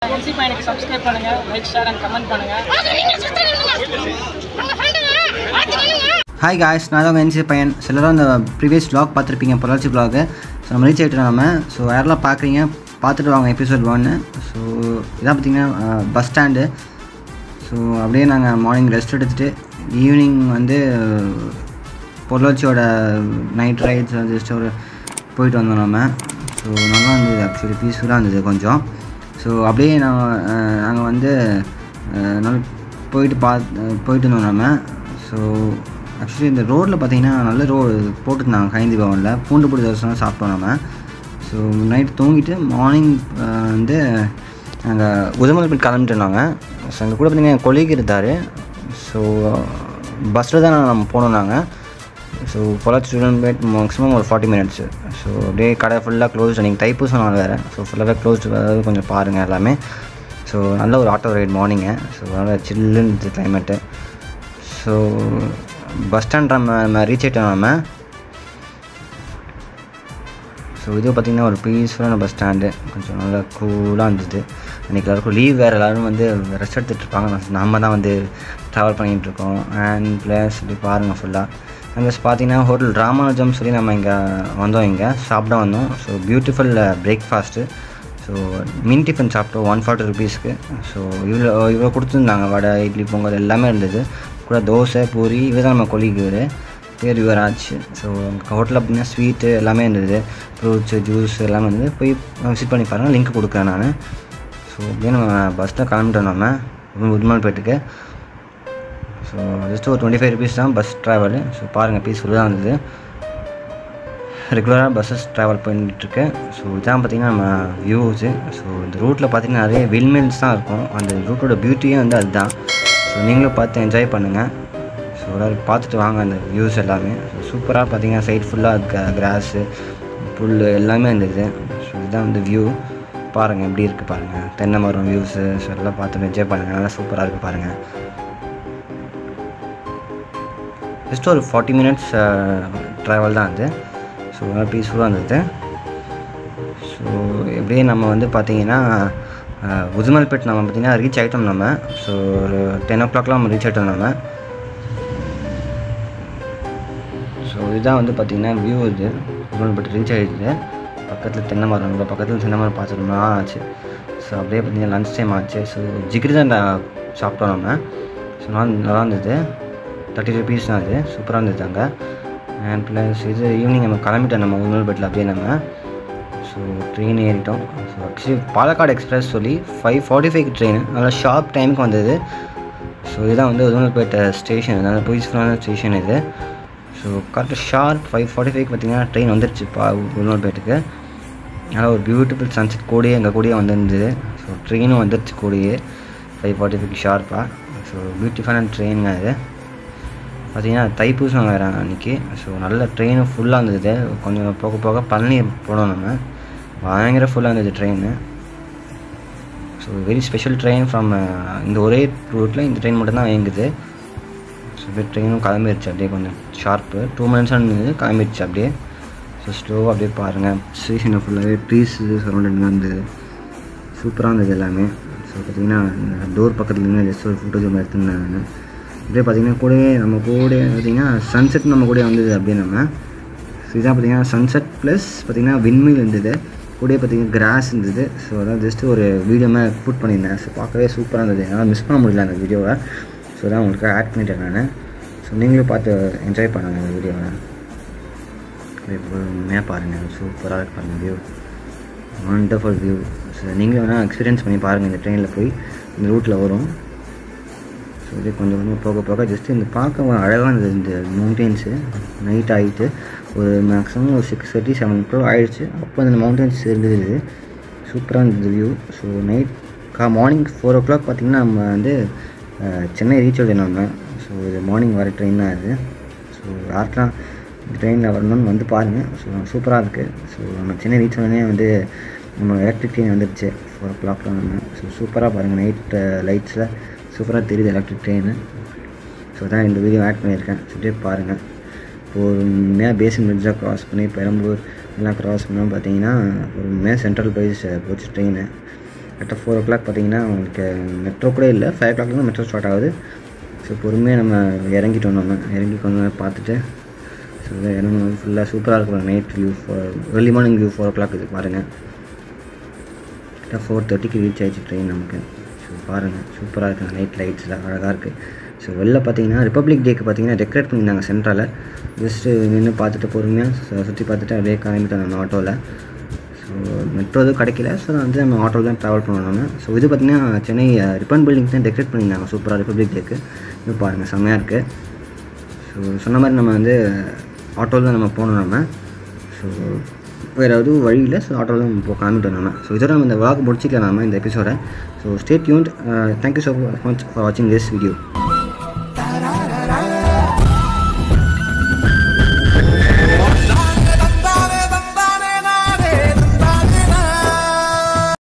NC பையனுக்கு subscribe பண்ணுங்க like share and comment பண்ணுங்க ஹாய் காய்ஸ் நான் தான் என்சி பையன் சிலரும் அந்த ப்ரீவியஸ் vlog பார்த்துருப்பீங்க பொள்ளாச்சி vlog ஸோ நம்ம ரீச் ஆகிட்டு நம்ம ஸோ யாரெல்லாம் பார்க்குறீங்க பார்த்துட்டு வாங்க எபிசோட் ஒன்று ஸோ இதான் பார்த்தீங்கன்னா பஸ் ஸ்டாண்டு ஸோ அப்படியே நாங்கள் மார்னிங் ரெஸ்ட் எடுத்துகிட்டு ஈவினிங் வந்து பொள்ளாச்சியோட நைட் ரைட்ஸ் ஜஸ்ட் ஒரு போயிட்டு வந்தோம் நம்ம ஸோ நல்லா இருந்தது ஆக்சுவலி பீஸ்ஃபுல்லாக இருந்தது கொஞ்சம் ஸோ அப்படியே நான் நாங்கள் வந்து அஹ், நல்லா போயிட்டு பா போயிட்டு இருந்தோம் நம்ம ஸோ ஆக்சுவலி இந்த ரோட்டில் பார்த்தீங்கன்னா நல்ல ரோடு போட்டுருந்தாங்க கைந்தி பவனில் பூண்டு பிடி தோசை சாப்பிட்டோம் நம்ம ஸோ நைட் தூங்கிட்டு மார்னிங் வந்து நாங்கள் உதமல்பேட் கிளம்பிட்டு இருந்தாங்க ஸோ எங்கள் கூட பார்த்தீங்கன்னா கொலிக்கு இருந்தார் ஸோ பஸ்ஸில் தான் நம்ம போனோம் நாங்கள் ஸோ பொள்ளாச்சி ஸ்டூடெண்ட் மேக்ஸிமம் ஒரு ஃபார்ட்டி மினிட்ஸு ஸோ அப்படியே கடை ஃபுல்லாக க்ளோஸ் நீங்கள் தைப்பூசம் நாள் வேறு ஸோ ஃபுல்லாகவே க்ளோஸ்டு அதாவது கொஞ்சம் பாருங்கள் எல்லாமே ஸோ நல்ல ஒரு ஆட்டோ ரைட் மார்னிங்கு ஸோ நல்ல சில்லுன்னு இருந்துச்சு கிளைமேட்டு ஸோ பஸ் ஸ்டாண்ட் நம்ம நம்ம ரீச் ஆகிட்டோம் நம்ம ஸோ இது பார்த்திங்கன்னா ஒரு பீஸ்ஃபுல்லான பஸ் ஸ்டாண்டு கொஞ்சம் நல்லா கூலாக இருந்தது அன்றைக்கி எல்லாருக்கும் லீவ் வேறு எல்லோரும் வந்து ரெஸ்ட் எடுத்துகிட்டு இருப்பாங்க நம்ம தான் வந்து ட்ராவல் பண்ணிகிட்டு இருக்கோம் அண்ட் ப்ளஸ் இப்படி பாருங்கள் ஃபுல்லாக அங்கே பார்த்தீங்கன்னா ஹோட்டல் ராமானுஜம் சொல்லி நம்ம இங்கே வந்தோம் இங்கே சாப்பிட வந்தோம் ஸோ பியூட்டிஃபுல் பிரேக்ஃபாஸ்ட்டு ஸோ மின் டிஃபன் சாப்பிட்டோம் ஒன் ஃபார்ட்டி ருபீஸ்க்கு ஸோ இவ்வளோ இவ்வளோ கொடுத்துருந்தாங்க வடை இட்லி பொங்கல் எல்லாமே இருந்தது கூட தோசை பூரி இவர் தான் நம்ம கொலிக்கு பேர் யுவராஜ் ஸோ ஹோட்டலில் பார்த்தீங்கன்னா ஸ்வீட்டு எல்லாமே இருந்தது ஃப்ரூட்ஸு ஜூஸ் எல்லாமே இருந்தது போய் விசிட் பண்ணி பாருங்கள் லிங்க் கொடுக்குறேன் நான் ஸோ அப்படியே நம்ம பஸ்ஸில் கிளம்பிட்டோம் நம்ம உடுமல்பேட்டுக்கு ஸோ ஜஸ்ட் ஒரு டுவெண்ட்டி ஃபைவ் ருபீஸ் தான் பஸ் ட்ராவலு ஸோ பாருங்கள் பீஸ்ஃபுல்லாக இருந்தது ரெகுலராக பஸ்ஸஸ் ட்ராவல் பண்ணிகிட்ருக்கு ஸோ இதான் பார்த்திங்கன்னா நம்ம வியூஸு ஸோ இந்த ரூட்டில் பார்த்திங்கன்னா நிறைய வில்மில்ஸ் தான் இருக்கும் அந்த ரூட்டோட பியூட்டியே வந்து அதுதான் ஸோ நீங்களும் பார்த்து என்ஜாய் பண்ணுங்கள் ஸோ எல்லோரும் பார்த்துட்டு வாங்க அந்த வியூஸ் எல்லாமே ஸோ சூப்பராக பார்த்தீங்கன்னா சைட் ஃபுல்லாக கிராஸு புல் எல்லாமே இருந்தது ஸோ இதுதான் வந்து வியூ பாருங்கள் எப்படி இருக்குது பாருங்கள் தென்னை மரம் வியூஸு ஸோ எல்லாம் பார்த்து என்ஜாய் பண்ணுங்கள் நல்லா சூப்பராக இருக்குது பாருங்கள் ஜஸ்ட் ஒரு ஃபார்ட்டி மினிட்ஸ் ட்ராவல் தான் அது ஸோ நல்லா பீஸ்ஃபுல்லாக இருந்தது ஸோ எப்படியே நம்ம வந்து பார்த்தீங்கன்னா அஹ், உதுமல்பேட் நம்ம பார்த்தீங்கன்னா ரீச் ஆகிட்டோம் நம்ம ஸோ ஒரு டென் ஓ கிளாக்லாம் நம்ம ரீச் ஆகிட்டோம் நம்ம ஸோ இதுதான் வந்து பார்த்திங்கன்னா வியூ இது உதுமல்பேட் ரீச் ஆகிடுது பக்கத்தில் தென்னை மரம் இல்லை பக்கத்தில் தென்னை மரம் பார்த்துட்டோம்னா ஆச்சு ஸோ அப்படியே பார்த்தீங்கன்னா லன்ச் டைம் ஆச்சு ஸோ ஜிகிரி தான் சாப்பிட்டோம் நம்ம ஸோ நல்லா நல்லா இருந்தது தேர்ட்டி ருபீஸ் தான் அது சூப்பராக இருந்தது அங்கே அண்ட் ப்ளஸ் இது ஈவினிங் நம்ம கிளம்பிட்டோம் நம்ம உணவுபேட்டில் அப்படியே நம்ம ஸோ ட்ரெயின் ஏறிட்டோம் ஸோ ஆக்சுவலி பாலக்காடு எக்ஸ்பிரஸ் சொல்லி ஃபைவ் ஃபார்ட்டி ஃபைவ் ட்ரெயின் நல்லா ஷார்ப் டைமுக்கு வந்தது ஸோ இதுதான் வந்து உதவல்பேட்டை ஸ்டேஷன் நல்ல பீஸ்ஃபுல்லான ஸ்டேஷன் இது ஸோ கரெக்டாக ஷார்ப் ஃபைவ் ஃபார்ட்டி ஃபைவ் பார்த்தீங்கன்னா ட்ரெயின் வந்துருச்சு பா உதவல்பேட்டுக்கு நல்லா ஒரு பியூட்டிஃபுல் சன்செட் கூடயே எங்கள் கூடயே வந்திருந்தது ஸோ ட்ரெயினும் வந்துருச்சு கூடயே ஃபைவ் ஃபார்ட்டி ஃபைவ் ஷார்ப்பாக ஸோ பியூட்டிஃபுல்லான ட்ரெயினுங்க அது பார்த்தீங்கன்னா தைப்பூசம் வேறு அன்றைக்கி ஸோ நல்ல ட்ரெயினும் ஃபுல்லாக இருந்தது கொஞ்சம் போக போக பழனி போனோம் நம்ம பயங்கர ஃபுல்லாக இருந்தது train so very special train from இந்த ஒரே ரூட்டில் இந்த ட்ரெயின் மட்டும்தான் இயங்குது ஸோ அப்படியே ட்ரெயினும் கிளம்பிடுச்சு அப்படியே கொஞ்சம் ஷார்ப்பு டூ மினிட்ஸ் இருந்தது கிளம்பிடுச்சு அப்படியே ஸோ ஸ்லோவாக அப்படியே பாருங்கள் ஸ்டேஷனை ஃபுல்லாகவே ட்ரீஸ் சரௌண்டட் இருந்தது சூப்பராக இருந்தது எல்லாமே ஸோ பார்த்தீங்கன்னா டோர் பக்கத்தில் இருந்து ஜஸ்ட் ஒரு ஃபோட்டோஸ் ஒன்று எடுத்திருந்தேன் நான் அப்படியே பார்த்தீங்கன்னா கூடவே நம்ம கூட பார்த்தீங்கன்னா சன்செட் நம்ம கூட வந்தது அப்படியே நம்ம ஸோ இதான் பார்த்தீங்கன்னா சன்செட் ப்ளஸ் பார்த்தீங்கன்னா விண்மில் இருந்தது கூடயே பார்த்தீங்கன்னா கிராஸ் இருந்தது ஸோ அதான் ஜஸ்ட் ஒரு வீடியோ மாதிரி ஷூட் பண்ணியிருந்தேன் ஸோ பார்க்கவே சூப்பராக இருந்தது என்னால் மிஸ் பண்ண முடியல அந்த வீடியோவை ஸோ தான் உங்களுக்கு ஆட் பண்ணிட்டேன் நான் ஸோ நீங்களும் பார்த்து என்ஜாய் பண்ணுங்கள் அந்த வீடியோவை பொறுமையாக பாருங்கள் சூப்பராக இருக்கு பாருங்கள் வியூ வண்டர்ஃபுல் வியூ ஸோ நீங்களும் வேணால் எக்ஸ்பீரியன்ஸ் பண்ணி பாருங்கள் இந்த ட்ரெயினில் போய் இந்த ரூட்டில் வரும் ஸோ இது கொஞ்சம் கொஞ்சம் போக போக ஜஸ்ட் இந்த பார்க்க அழகாக இருந்தது இந்த மவுண்டெயின்ஸு நைட் ஆகிட்டு ஒரு மேக்ஸிமம் ஒரு சிக்ஸ் தேர்ட்டி செவன் க்ரோ ஆகிடுச்சு அப்போ அந்த மவுண்டெயின்ஸ் இருந்தது சூப்பராக இருந்தது வியூ ஸோ நைட் கா மார்னிங் ஃபோர் ஓ கிளாக் பார்த்திங்கன்னா நம்ம வந்து அஹ், சென்னை ரீச் ஆகிடும் நம்ம ஸோ இது மார்னிங் வர ட்ரெயின் தான் இது ஸோ யாருக்கெல்லாம் ட்ரெயினில் வரணும்னு வந்து பாருங்கள் ஸோ சூப்பராக இருக்குது ஸோ நம்ம சென்னை ரீச் உடனே வந்து நம்ம எலக்ட்ரிக் ட்ரெயின் வந்துடுச்சு ஃபோர் ஓ கிளாக்லாம் நம்ம ஸோ சூப்பராக பாருங்கள் நைட் லைட்ஸில் சூப்பராக தெரியுது எலக்ட்ரிக் ட்ரெயின் ஸோ தான் இந்த வீடியோ ஆட் பண்ணியிருக்கேன் சுற்றியே பாருங்கள் பொறுமையாக பேசிக் பிரிட்ஜாக க்ராஸ் பண்ணி பெரம்பூர் எல்லாம் க்ராஸ் பண்ணோம் பார்த்தீங்கன்னா பொறுமையாக சென்ட்ரல் பிரைஸ் போச்சு ட்ரெயின் கரெக்டாக ஃபோர் ஓ கிளாக் பார்த்தீங்கன்னா உங்களுக்கு மெட்ரோ கூட இல்லை ஃபைவ் ஓ கிளாக் தான் மெட்ரோ ஸ்டார்ட் ஆகுது ஸோ பொறுமையாக நம்ம இறங்கிட்டோம் நம்ம இறங்கி கொஞ்ச நேரம் பார்த்துட்டு ஸோ இறங்கணும் ஃபுல்லாக சூப்பராக இருக்கும் night view early morning view four o'clock இது பாருங்கள் கரெக்டாக ஃபோர் தேர்ட்டிக்கு ரீச் ஆயிடுச்சு ட்ரெயின் நமக்கு ஸோ பாருங்கள் சூப்பராக இருக்குங்க நைட் லைட்ஸ்லாம் அழகாக இருக்குது ஸோ வெளில பார்த்தீங்கன்னா ரிப்பப்ளிக் டேக்கு பார்த்தீங்கன்னா டெக்கரேட் பண்ணியிருந்தாங்க சென்ட்ரலில் ஜஸ்ட்டு நின்று பார்த்துட்டு பொறுமையாக சுற்றி பார்த்துட்டு அப்படியே கிளம்பிட்டோம் நம்ம ஆட்டோவில் ஸோ மெட்ரோ எதுவும் கிடைக்கல ஸோ வந்து நம்ம ஆட்டோவில் தான் ட்ராவல் பண்ணோம் நம்ம ஸோ இது பார்த்திங்கன்னா சென்னை ரிப்பன் பில்டிங் தான் டெக்கரேட் பண்ணியிருந்தாங்க சூப்பராக ரிப்பப்ளிக் டேக்கு இது பாருங்கள் செம்மையாக இருக்குது ஸோ சொன்ன மாதிரி நம்ம வந்து ஆட்டோவில் தான் நம்ம போனோம் நம்ம ஸோ வேறு எதுவும் வழி இல்லை ஸோ ஆட்டோவில் தான் நம்ம போ கிளம்பிட்டோம் நம்ம ஸோ இதோட நம்ம இந்த vlog முடிச்சிக்கலாம் நம்ம இந்த எபிசோட so stay tuned thank you so much for வாட்சிங் திஸ் வீடியோ